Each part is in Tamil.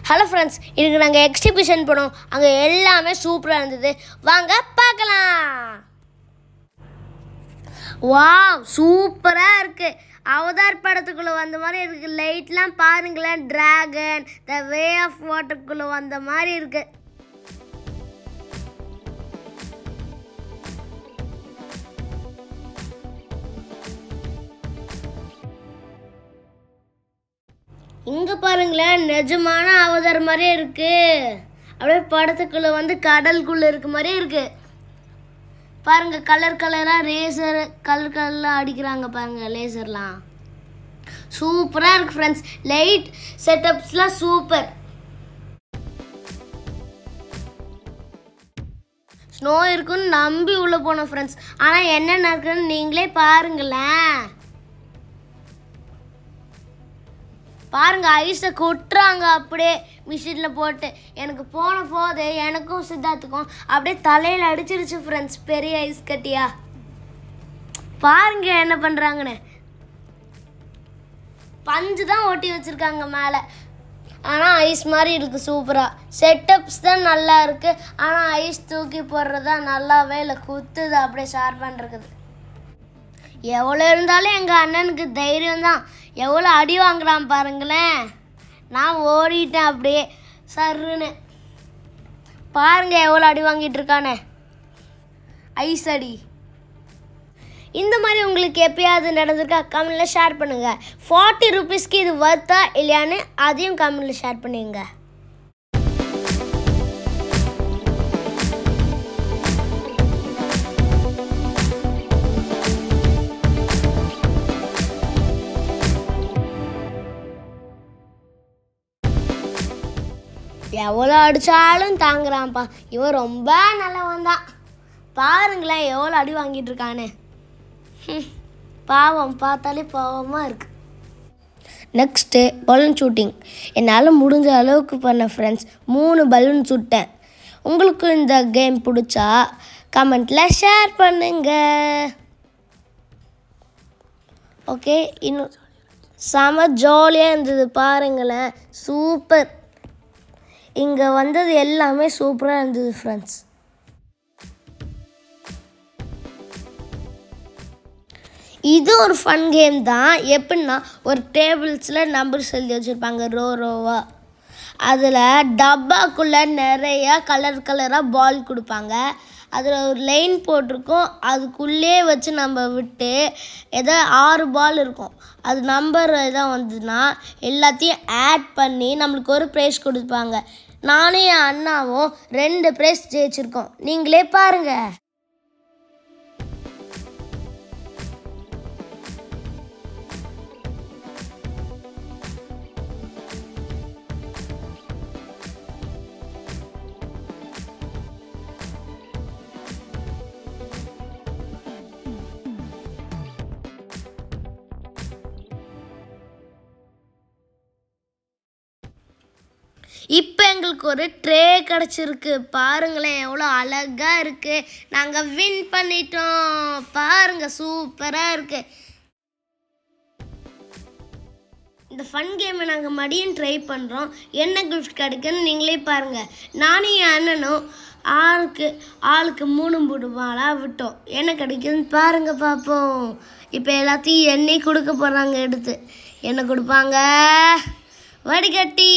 ஹலோ ஃப்ரெண்ட்ஸ் இதுக்கு நாங்கள் எக்ஸிபிஷன் போனோம் அங்கே எல்லாமே சூப்பராக இருந்தது வாங்க பார்க்கலாம் வாவ் சூப்பராக இருக்குது அவதார் படத்துக்குள்ளே வந்த மாதிரி இருக்குது லைட்லாம் பாருங்களேன் டிராகன் த வே ஆஃப் வாட்டருக்குள்ளே வந்த மாதிரி இருக்குது இங்கே பாருங்களேன் நிஜமான அவதார் மாதிரியே இருக்கு அப்படியே படத்துக்குள்ளே வந்து கடலுக்குள்ளே இருக்க மாதிரியே இருக்கு பாருங்க கலர் கலராக ரேசர் கலர் கலர்லாம் அடிக்கிறாங்க பாருங்க லேசர்லாம் சூப்பராக இருக்கு ஃப்ரெண்ட்ஸ் லைட் செட்டப்ஸ்லாம் சூப்பர் ஸ்னோ இருக்குன்னு நம்பி உள்ளே போனோம் ஃப்ரெண்ட்ஸ் ஆனால் என்னென்ன இருக்குன்னு நீங்களே பாருங்களேன் பாருங்க ஐஸை கொட்டுறாங்க அப்படியே மிஷினில் போட்டு எனக்கு போன போது எனக்கும் சித்தார்த்துக்கும் அப்படியே தலையில் அடிச்சிருச்சு ஃப்ரெண்ட்ஸ் பெரிய ஐஸ் கட்டியா பாருங்க என்ன பண்ணுறாங்கன்னு பஞ்சு தான் ஒட்டி வச்சுருக்காங்க மேலே ஆனால் ஐஸ் மாதிரி இருக்குது சூப்பராக செட்டப்ஸ் தான் நல்லா இருக்குது ஆனால் ஐஸ் தூக்கி போடுறது தான் நல்லாவே இல்லை குத்துது அப்படியே ஷார்ப்பான் இருக்குது எவ்வளோ இருந்தாலும் எங்கள் அண்ணனுக்கு தைரியம் தான் எவ்வளோ அடி வாங்குறான் பாருங்களேன் நான் ஓடிட்டேன் அப்படியே சர்ருன்னு பாருங்க எவ்வளோ அடி வாங்கிட்டு இருக்கானே ஐஸ் அடி இந்த மாதிரி உங்களுக்கு எப்பயாவது நடந்திருக்கா கமெண்ட்டில் ஷேர் பண்ணுங்கள் ஃபார்ட்டி ருபீஸ்க்கு இது வர்த்தா இல்லையான்னு அதையும் கமெண்ட்டில் ஷேர் பண்ணுங்க எவ்வளோ அடித்தாலும் தாங்குறான்ப்பா இவன் ரொம்ப நல்லவன் தான் பாருங்களேன் எவ்வளோ அடி வாங்கிட்டு இருக்கானே ஹம், பாவம் பார்த்தாலே பாவமாக இருக்கு நெக்ஸ்ட்டு பலூன் ஷூட்டிங் என்னால் முடிஞ்ச அளவுக்கு பண்ண ஃப்ரெண்ட்ஸ் மூணு பலூன் சுட்டேன் உங்களுக்கு இந்த கேம் பிடிச்சா கமெண்ட்டில் ஷேர் பண்ணுங்க ஓகே இன்னும் செம ஜாலியாக இருந்தது பாருங்களேன் சூப்பர் இங்கே வந்தது எல்லாமே சூப்பராக இருந்தது ஃப்ரெண்ட்ஸ் இது ஒரு ஃபன் கேம் தான் எப்படின்னா ஒரு டேபிள்ஸில் நம்பர்ஸ் எழுதி வச்சுருப்பாங்க ரோ ரோவாக அதில் டப்பாக்குள்ளே நிறையா கலர் கலராக பால் கொடுப்பாங்க அதில் ஒரு லைன் போட்டிருக்கோம் அதுக்குள்ளே வச்சு நம்ம விட்டு ஏதோ ஆறு பால் இருக்கும் அது நம்பர் எதாவது வந்ததுன்னா எல்லாத்தையும் ஆட் பண்ணி நம்மளுக்கு ஒரு ப்ரைஸ் கொடுப்பாங்க நானும் என் அண்ணாவும் ரெண்டு ப்ரைஸ் ஜெயிச்சிருக்கோம் நீங்களே பாருங்கள் இப்போ எங்களுக்கு ஒரு ட்ரே கிடச்சிருக்கு பாருங்களேன் எவ்வளோ அழகாக இருக்குது நாங்கள் வின் பண்ணிட்டோம் பாருங்க சூப்பராக இருக்கு இந்த ஃபன் கேமை நாங்கள் மறுபடியும் ட்ரை பண்ணுறோம் என்ன கிஃப்ட் கிடைக்குன்னு நீங்களே பாருங்கள் நானும் என் அண்ணனும் ஆளுக்கு ஆளுக்கு மூணு மூணு பாலாக விட்டோம் என்ன கிடைக்குதுன்னு பாருங்க பார்ப்போம் இப்போ எல்லாத்தையும் எண்ணெய் கொடுக்க போகிறாங்க எடுத்து என்ன கொடுப்பாங்க வடிகட்டி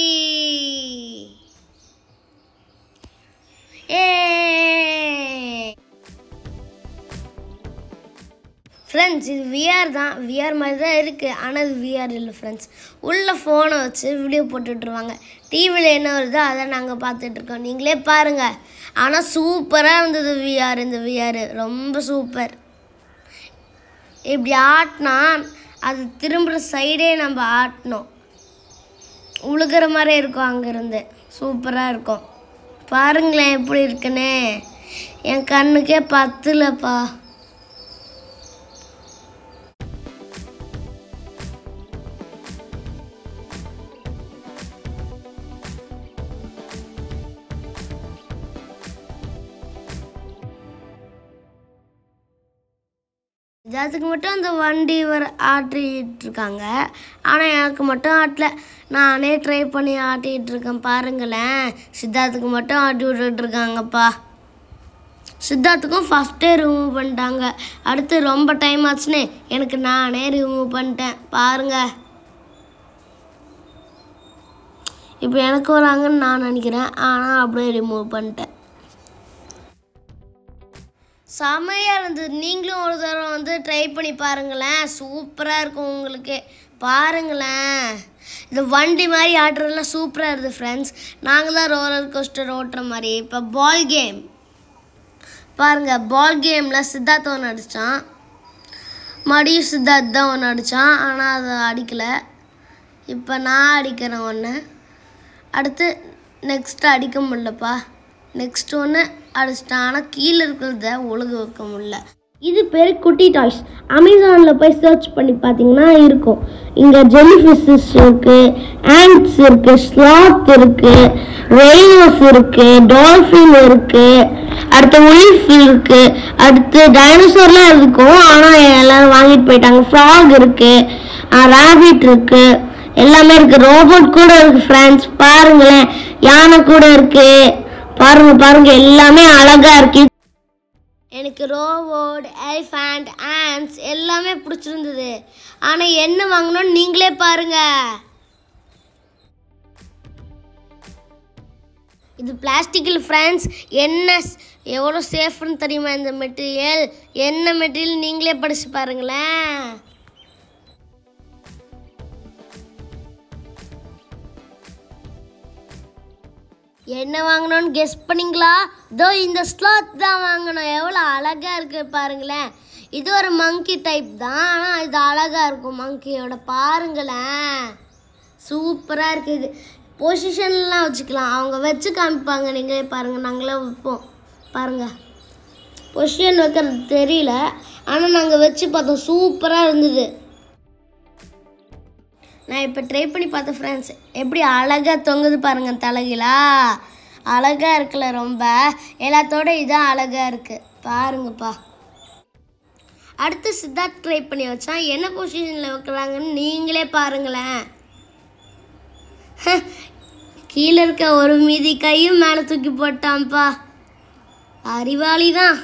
ஏ ஃப்ரெண்ட்ஸ் இது விஆர் தான் விஆர் மாதிரி தான் இருக்குது ஆனால் இது விஆர் இல்லை ஃப்ரெண்ட்ஸ் உள்ள ஃபோனை வச்சு வீடியோ போட்டுட்ருவாங்க டிவியில் என்ன வருதோ அதை நாங்கள் பார்த்துட்ருக்கோம் நீங்களே பாருங்கள் ஆனால் சூப்பராக இருந்தது விஆர் இந்த விஆர் ரொம்ப சூப்பர் இப்படி ஆட்டினா அது திரும்புகிற சைடே நம்ம ஆட்டணும் உழுகிற மாதிரி இருக்கும் அங்கேருந்து சூப்பராக இருக்கும் பாருங்களேன் எப்படி இருக்குன்னு என் கண்ணுக்கே பத்துலப்பா சித்தார்த்துக்கு மட்டும் அந்த வண்டி வர ஆட்டிகிட்டு இருக்காங்க ஆனால் எனக்கு மட்டும் ஆட்டல நானே ட்ரை பண்ணி ஆட்டிகிட்டு இருக்கேன் பாருங்களேன் சித்தார்த்துக்கு மட்டும் ஆட்டி விட்டுட்டு இருக்காங்கப்பா சித்தார்த்துக்கும் ஃபஸ்ட்டே ரிமூவ் பண்ணிட்டாங்க அடுத்து ரொம்ப டைம் ஆச்சுன்னு எனக்கு நானே ரிமூவ் பண்ணிட்டேன் பாருங்க இப்போ எனக்கு வராங்கன்னு நான் நினைக்கிறேன் ஆனால் அப்படியே ரிமூவ் பண்ணிட்டேன் செமையாக இருந்தது நீங்களும் ஒரு தடவை வந்து ட்ரை பண்ணி பாருங்களேன் சூப்பராக இருக்கும் உங்களுக்கு பாருங்களேன் இந்த வண்டி மாதிரி ஆட்டுறதுலாம் சூப்பராக இருக்குது ஃப்ரெண்ட்ஸ் நாங்கள் தான் ரோலர் கோஸ்டர் ஓட்டுற மாதிரி இப்போ பால் கேம் பாருங்கள் பால் கேமில் சித்தார்த் ஒன்று அடித்தான் மறுபடியும் சித்தார்த் தான் ஒன்று அடித்தான் ஆனால் அதை அடிக்கலை இப்போ நான் அடிக்கிறேன் ஒன்று அடுத்து நெக்ஸ்ட் அடிக்க முடியலப்பா நெக்ஸ்ட் ஒன்று அடிச்சிட்டான் ஆனால் கீழே இருக்கிறத ஒழுகு வைக்க முடியல இது பேர் குட்டி டாய்ஸ் அமேசானில் போய் சர்ச் பண்ணி பார்த்தீங்கன்னா இருக்கும் இங்கே ஜெலிஃபிஷஸ் இருக்குது ஆண்ட்ஸ் இருக்குது ஸ்லாத் இருக்குது ரெயினோஸ் இருக்குது டால்ஃபின் இருக்குது அடுத்து உலிஃப் இருக்குது அடுத்து டைனோசர்லாம் இருக்கும் ஆனால் எல்லாரும் வாங்கிட்டு போயிட்டாங்க ஃப்ராக் இருக்குது ரேபிட் இருக்குது எல்லாமே இருக்கு ரோபோட் கூட இருக்கு ஃப்ரெண்ட்ஸ் பாருங்களேன் யானை கூட இருக்கு பாருங்க பாருங்க எல்லாமே அழகா இருக்கு எனக்கு ரோபோட் எலிஃபண்ட் ஆண்ட்ஸ் எல்லாமே பிடிச்சிருந்தது ஆனால் என்ன வாங்கணும்னு நீங்களே பாருங்க இது பிளாஸ்டிக்கில் ஃப்ரெண்ட்ஸ் என்ன ஸ்- எவ்வளோ சேஃப்னு தெரியுமா இந்த மெட்டீரியல் என்ன மெட்டீரியல் நீங்களே படிச்சு பாருங்களேன் என்ன வாங்கணும்னு கெஸ் பண்ணீங்களா இதோ இந்த ஸ்லாத் தான் வாங்கணும் எவ்வளோ அழகாக இருக்கு பாருங்களேன் இது ஒரு மங்கி டைப் தான் ஆனால் இது அழகாக இருக்கும் மங்கியோட பாருங்களேன் சூப்பராக இருக்குது இது பொசிஷன்லாம் வச்சுக்கலாம் அவங்க வச்சு காமிப்பாங்க நீங்களே பாருங்கள் நாங்களே வைப்போம் பாருங்கள் பொசிஷன் வைக்கிறது தெரியல ஆனால் நாங்கள் வச்சு பார்த்தோம் சூப்பராக இருந்தது நான் இப்போ ட்ரை பண்ணி பார்த்தேன் ஃப்ரெண்ட்ஸ் எப்படி அழகாக தொங்குது பாருங்க தலைகிலா அழகாக இருக்குல்ல ரொம்ப எல்லாத்தோட இதான் அழகாக இருக்குது பாருங்கப்பா அடுத்து சித்தார்த் ட்ரை பண்ணி வச்சான் என்ன பொசிஷனில் வைக்கலாங்கன்னு நீங்களே பாருங்களேன் கீழே இருக்க ஒரு மீதி கையும் மேலே தூக்கி போட்டான்ப்பா அறிவாளி தான்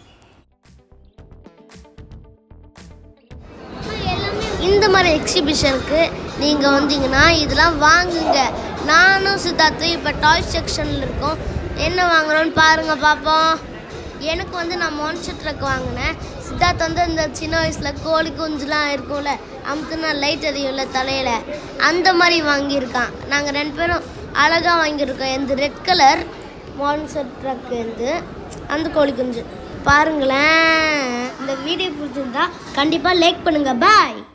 இந்த மாதிரி எக்ஸிபிஷனுக்கு நீங்கள் வந்தீங்கன்னா இதெல்லாம் வாங்குங்க நானும் சித்தார்த்தும் இப்போ டாய் செக்ஷனில் இருக்கோம் என்ன வாங்குறோன்னு பாருங்க பார்ப்போம் எனக்கு வந்து நான் மான்ஸ்டர் ட்ரக் வாங்கினேன் சித்தார்த் வந்து இந்த சின்ன வயசில் கோழி குஞ்சுலாம் இருக்கும்ல அமுக்குனா லைட் எரியும்ல தலையில் அந்த மாதிரி வாங்கியிருக்கான் நாங்கள் ரெண்டு பேரும் அழகாக வாங்கியிருக்கோம் இந்த ரெட் கலர் மான்ஸ்டர் ட்ரக் வந்து அந்த கோழி குஞ்சு பாருங்களேன் இந்த வீடியோ பிடிச்சிருந்தா கண்டிப்பாக லைக் பண்ணுங்கள் பாய்